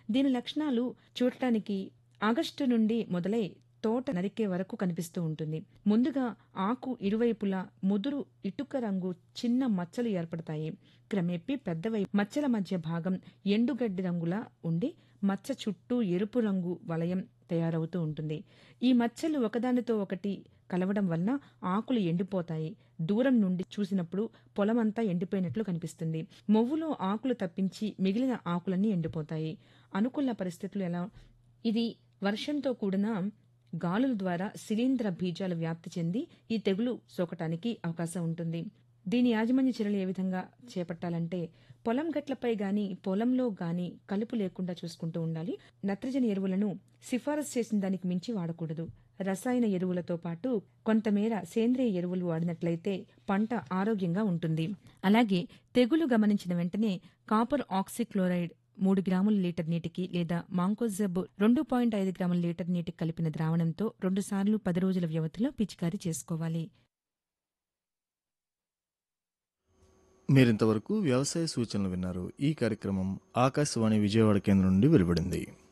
దీని లక్షణాలు చూడటానికి ఆగస్టు నుండి మొదలై తోట నరికే వరకు కనిపిస్తూ ఉంటుంది ముందుగా ఆకు ఇరువైపులా ముదురు ఇటుక రంగు చిన్న మచ్చలు ఏర్పడతాయి క్రమేపీ పెద్దవై మచ్చల మధ్య భాగం ఎండుగడ్డి రంగులా ఉండి మచ్చ చుట్టూ ఎరుపు రంగు వలయం తయారవుతూ ఉంటుంది ఈ మచ్చలు ఒకదానితో ఒకటి కలవడం వలన ఆకులు ఎండిపోతాయి దూరం నుండి చూసినప్పుడు పొలమంతా ఎండిపోయినట్లు కనిపిస్తుంది మొవ్వులో ఆకులు తప్పించి మిగిలిన ఆకులన్నీ ఎండిపోతాయి అనుకూల పరిస్థితులు ఎలా ఇది వర్షంతో కూడిన గాలుల ద్వారా శిలీంధ్ర బీజాలు వ్యాప్తి చెంది ఈ తెగులు సోకటానికి అవకాశం ఉంటుంది దీని యాజమాన్య చర్యలు ఏ విధంగా చేపట్టాలంటే పొలం గట్లపై గాని పొలంలో గాని కలుపు లేకుండా చూసుకుంటూ ఉండాలి నత్రజని ఎరువులను సిఫారసు చేసిన దానికి మించి వాడకూడదు రసాయన ఎరువులతో పాటు కొంతమేర సేంద్రియ ఎరువులు వాడినట్లయితే పంట ఆరోగ్యంగా ఉంటుంది అలాగే తెగులు గమనించిన వెంటనే కాపర్ ఆక్సిక్లోరైడ్ మూడు గ్రాముల లీటర్ నీటికి లేదా మాంకోజబ్ రెండు పాయింట్ ఐదు గ్రాముల లీటర్ నీటికి కలిపిన ద్రావణంతో రెండుసార్లు పది రోజుల వ్యవధిలో పిచికారీ చేసుకోవాలి మీరింతవరకు వ్యవసాయ సూచనలు విన్నారు ఈ కార్యక్రమం ఆకాశవాణి విజయవాడ కేంద్రం నుండి వెలువడింది